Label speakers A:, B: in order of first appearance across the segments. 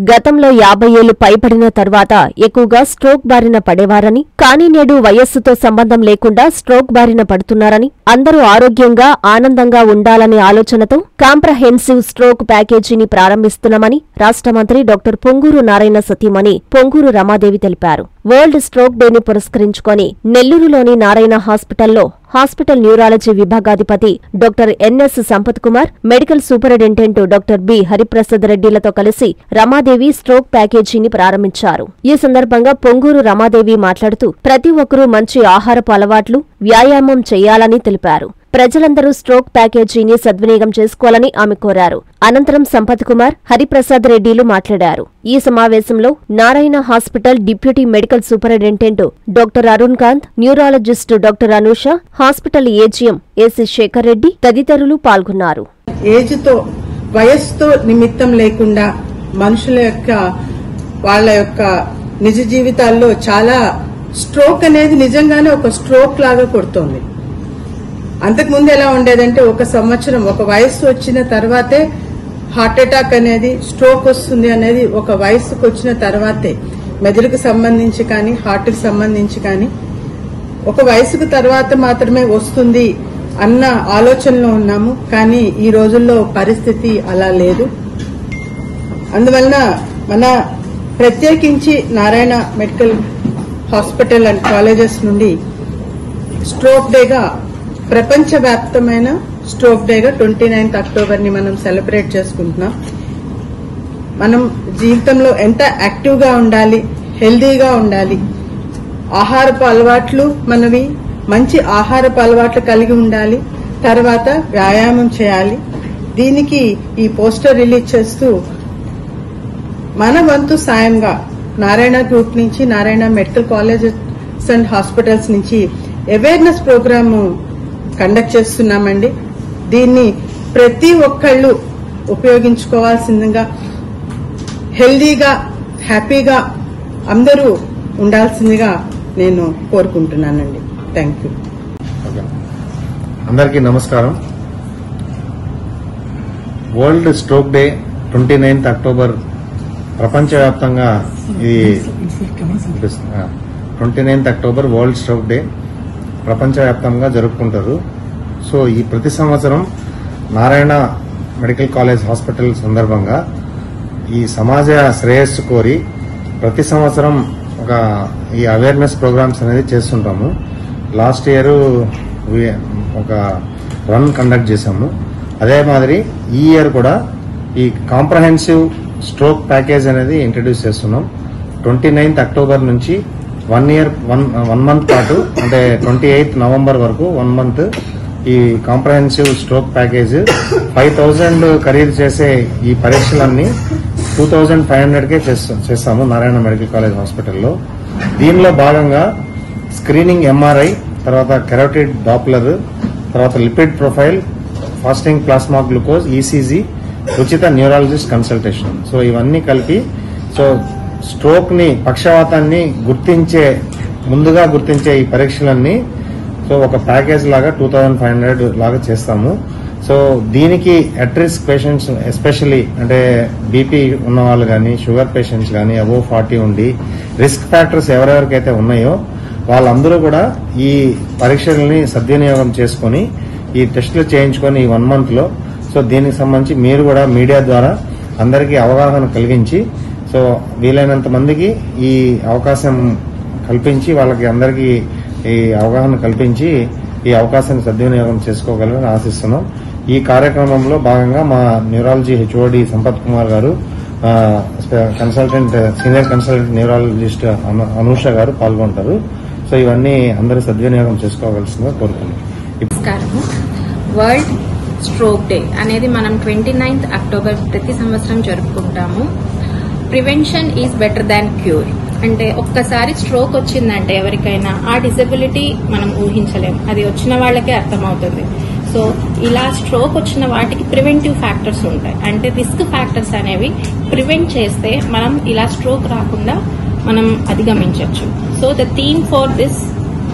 A: గతంలో యాభై ఏళ్లు పైబడిన తర్వాత ఎక్కువగా స్ట్రోక్ బారిన పడేవారని కానీ నేడు వయస్సుతో సంబంధం లేకుండా స్ట్రోక్ బారిన పడుతున్నారని అందరూ ఆరోగ్యంగా ఆనందంగా ఉండాలనే ఆలోచనతో కాంప్రహెన్సివ్ స్ట్రోక్ ప్యాకేజీని ప్రారంభిస్తున్నామని రాష్ట్ర మంత్రి డాక్టర్ పొంగూరు నారాయణ సతీమణి పొంగూరు రమాదేవి తెలిపారు వరల్డ్ స్ట్రోక్ డేని పురస్కరించుకొని నెల్లూరులోని నారాయణ హాస్పిటల్లో హాస్పిటల్ న్యూరాలజీ విభాగాధిపతి doctor NS Sampath Kumar medical superintendent doctor B Hariprasad రెడ్డిలతో కలిసి రమాదేవి స్ట్రోక్ ప్యాకేజీని ప్రారంభించారు ఈ సందర్భంగా పొంగూరు రమాదేవి మాట్లాడుతూ ప్రతి ఒక్కరూ మంచి ఆహారపు అలవాట్లు వ్యాయామం చేయాలని తెలిపారు ప్రజలందరూ స్ట్రోక్ ప్యాకేజీని సద్వినియోగం చేసుకోవాలని ఆమె కోరారు అనంతరం సంపత్ కుమార్ హరిప్రసాద్ రెడ్డిలు మాట్లాడారు ఈ సమావేశంలో Narayana hospital deputy medical superintendent doctor Arun Kanth neurologist doctor Anusha hospital AGM AC Sekhar Reddy తదితరులు పాల్గొన్నారు
B: ఏజ్ తో వయస్సుతో నిమిత్తం లేకుండా మనుషుల యొక్క వాళ్ళ యొక్క నిజ జీవితాల్లో చాలా స్ట్రోక్ అనేది నిజంగానే ఒక స్ట్రోక్ లాగా కొడుతోంది అంతకుముందు ఎలా ఉండేదంటే ఒక సంవత్సరం ఒక వయస్సు వచ్చిన తర్వాతే హార్ట్ అటాక్ అనేది స్ట్రోక్ వస్తుంది అనేది ఒక వయస్సుకు వచ్చిన తర్వాతే మెదడుకు సంబంధించి కానీ హార్ట్కి సంబంధించి కానీ ఒక వయసుకు తర్వాత మాత్రమే వస్తుంది అన్న ఆలోచనలో ఉన్నాము కానీ ఈ రోజుల్లో పరిస్థితి అలా లేదు అందువలన మన ప్రత్యేకించి Narayana medical hospital and colleges నుండి స్ట్రోక్ డేగా ప్రపంచవ్యాప్తమైన స్ట్రోక్ డేగా ట్వంటీ నైన్త్ అక్టోబర్ ని మనం సెలబ్రేట్ చేసుకుంటున్నాం మనం జీవితంలో ఎంత యాక్టివ్గా ఉండాలి హెల్దీగా ఉండాలి ఆహారపు అలవాట్లు మనవి మంచి ఆహారపు అలవాట్లు కలిగి ఉండాలి తర్వాత వ్యాయామం చేయాలి దీనికి ఈ పోస్టర్ రిలీజ్ చేస్తూ మన వంతు సాయంగా నారాయణ గ్రూప్ నుంచి Narayana medical colleges and hospitals నుంచి అవేర్నెస్ ప్రోగ్రామ్ కండక్ట్ చేస్తున్నామండి దీన్ని ప్రతి ఒక్కళ్ళు ఉపయోగించుకోవాల్సిందిగా హెల్దీగా హ్యాపీగా అందరూ ఉండాల్సిందిగా నేను కోరుకుంటున్నానండి థ్యాంక్ యూ
C: ఓకే. అందరికీ నమస్కారం world stroke day twenty ninth October ప్రపంచవ్యాప్తంగా ఇది twenty ninth October world stroke day ప్రపంచవ్యాప్తంగా జరుపుకుంటారు సో ఈ ప్రతి సంవత్సరం నారాయణ మెడికల్ కాలేజ్ హాస్పిటల్ సందర్భంగా ఈ సమాజ శ్రేయస్సు కోరి ప్రతి సంవత్సరం ఒక ఈ అవేర్నెస్ ప్రోగ్రామ్స్ అనేది చేస్తుంటాము లాస్ట్ ఇయర్ ఒక రన్ కండక్ట్ చేశాము అదే మాదిరి ఈ ఇయర్ కూడా ఈ కాంప్రహెన్సివ్ స్ట్రోక్ ప్యాకేజ్ అనేది ఇంట్రడ్యూస్ చేస్తున్నాం ట్వంటీ నైన్త్ అక్టోబర్ నుంచి one year one one month పాటు అంటే ట్వంటీ ఎయిత్ నవంబర్ వరకు వన్ మంత్ ఈ comprehensive stroke package five thousand ఖరీదు చేసే ఈ పరీక్షలన్నీ టూ థౌజండ్ ఫైవ్ హండ్రెడ్కే చేస్తాము నారాయణ మెడికల్ కాలేజ్ హాస్పిటల్లో దీనిలో భాగంగా స్క్రీనింగ్ ఎంఆర్ఐ తర్వాత కెరోటిడ్ డాప్లర్ తర్వాత lipid profile fasting plasma glucose ECG ఉచిత న్యూరాలజిస్ట్ కన్సల్టేషన్ సో ఇవన్నీ కలిపి సో స్ట్రోక్ ని పక్షవాతాన్ని గుర్తించే ముందుగా గుర్తించే ఈ పరీక్షలన్నీ సో ఒక ప్యాకేజ్ లాగా టూ థౌజండ్ ఫైవ్ హండ్రెడ్ లాగా చేస్తాము సో దీనికి అట్ రిస్క్ పేషెంట్స్ ఎస్పెషలీ అంటే బీపీ ఉన్న వాళ్ళు కానీ షుగర్ పేషెంట్స్ కానీ అబోవ్ ఫార్టీ ఉండి రిస్క్ ఫ్యాక్టర్స్ ఎవరెవరికైతే ఉన్నాయో వాళ్ళందరూ కూడా ఈ పరీక్షల్ని సద్వినియోగం చేసుకొని ఈ టెస్టులు చేయించుకొని ఈ వన్ మంత్ లో సో దీనికి సంబంధించి మీరు కూడా మీడియా ద్వారా అందరికీ అవగాహన కలిగించి సో వీలైనంత మందికి ఈ అవకాశం కల్పించి వాళ్ళకి అందరికీ ఈ అవగాహన కల్పించి ఈ అవకాశాన్ని సద్వినియోగం చేసుకోగలని ఆశిస్తున్నాం ఈ కార్యక్రమంలో భాగంగా మా న్యూరాలజీ హెచ్ఓడి సంపత్ కుమార్ గారు ఆ, స్పె- కన్సల్టెంట్ సీనియర్ కన్సల్టెంట్ న్యూరాలజిస్ట్ అను- అనూష గారు పాల్గొంటారు సో ఇవన్నీ అందరూ సద్వినియోగం చేసుకోవాల్సిందిగా కోరుతున్నాం
D: నమస్కారము వరల్డ్ స్ట్రోక్ డే అనేది మనం ట్వంటీ నైన్త్ అక్టోబర్ ప్రతి సంవత్సరం జరుపుకుంటాము prevention is better than cure అంటే ఒక్కసారి స్ట్రోక్ వచ్చిందంటే ఎవరికైనా ఆ డిసబిలిటీ మనం ఊహించలేం అది వచ్చిన వాళ్ళకే అర్థమవుతుంది సో ఇలా స్ట్రోక్ వచ్చిన వాటికి ప్రివెంటివ్ ఫ్యాక్టర్స్ ఉంటాయి అంటే రిస్క్ ఫ్యాక్టర్స్ అనేవి ప్రివెంట్ చేస్తే మనం ఇలా స్ట్రోక్ రాకుండా మనం అధిగమించవచ్చు so the theme for this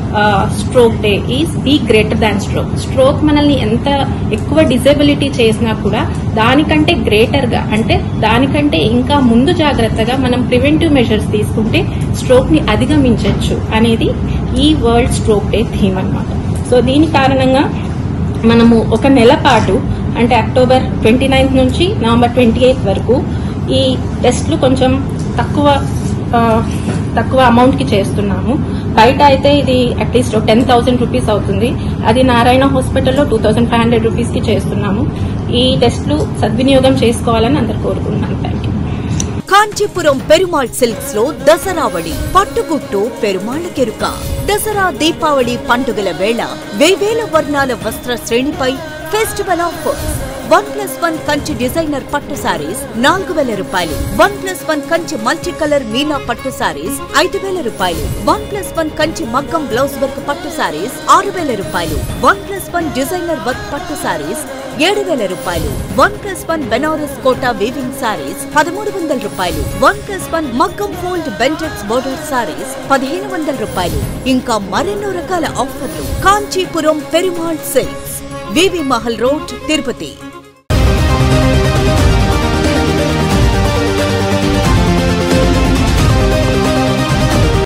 D: stroke day is be greater than stroke stroke మనల్ని ఎంత ఎక్కువ డిజబిలిటీ చేసినా కూడా దానికంటే గ్రేటర్ గా అంటే దానికంటే ఇంకా ముందు జాగ్రత్తగా మనం ప్రివెంటివ్ మెజర్స్ తీసుకుంటే స్ట్రోక్ ని అధిగమించవచ్చు అనేది ఈ వరల్డ్ స్ట్రోక్ డే థీమ్ అన్నమాట సో దీని కారణంగా మనము ఒక నెల పాటు అంటే అక్టోబర్ ట్వంటీ నైన్త్ నుంచి నవంబర్ ట్వంటీ ఎయిత్ వరకు ఈ టెస్ట్లు కొంచెం తక్కువ ఆ, తక్కువ అమౌంట్ కి చేస్తున్నాము బయట అయితే ఇది అట్లీస్ట్ టెన్ థౌసండ్ రూపీస్ అవుతుంది అది నారాయణ హాస్పిటల్లో two thousand five hundred rupees కి చేస్తున్నాము ఈ టెస్ట్లు సద్వినియోగం చేసుకోవాలని అందరు కోరుకుంటున్నాను thank you
E: Kanchipuram Perumal silks లో దసరావళి పట్టుగుట్టు పెరుమాళ్ కెరుక దసరా దీపావళి పండుగల వేళ వేవేల వర్ణాల వస్త్ర శ్రేణిపై festival offers one plus one Kanchi designer పట్టు సారీస్ నాలుగు వేల రూపాయలు one plus one Kanchi multi colour మీనా పట్టు సారీస్ ఐదు వేల రూపాయలు వన్ ప్లస్ వన్ కంచి మగ్గం బ్లౌజ్ వర్క్ పట్టు సారీస్ ఆరు వేల రూపాయలు one plus one designer work పట్టు సారీస్ ఏడు వేల రూపాయలు one plus one Banaras Kota weaving saris పదమూడు వందల రూపాయలు వన్ ప్లస్ వన్ మగ్గం ఫోల్డ్ బెంటెక్స్ బోర్డర్ సారీస్ పదిహేను వందల రూపాయలు ఇంకా మరెన్నో రకాల ఆఫర్లు Kanchipuram Perumal silks VV Mahal road Tirupati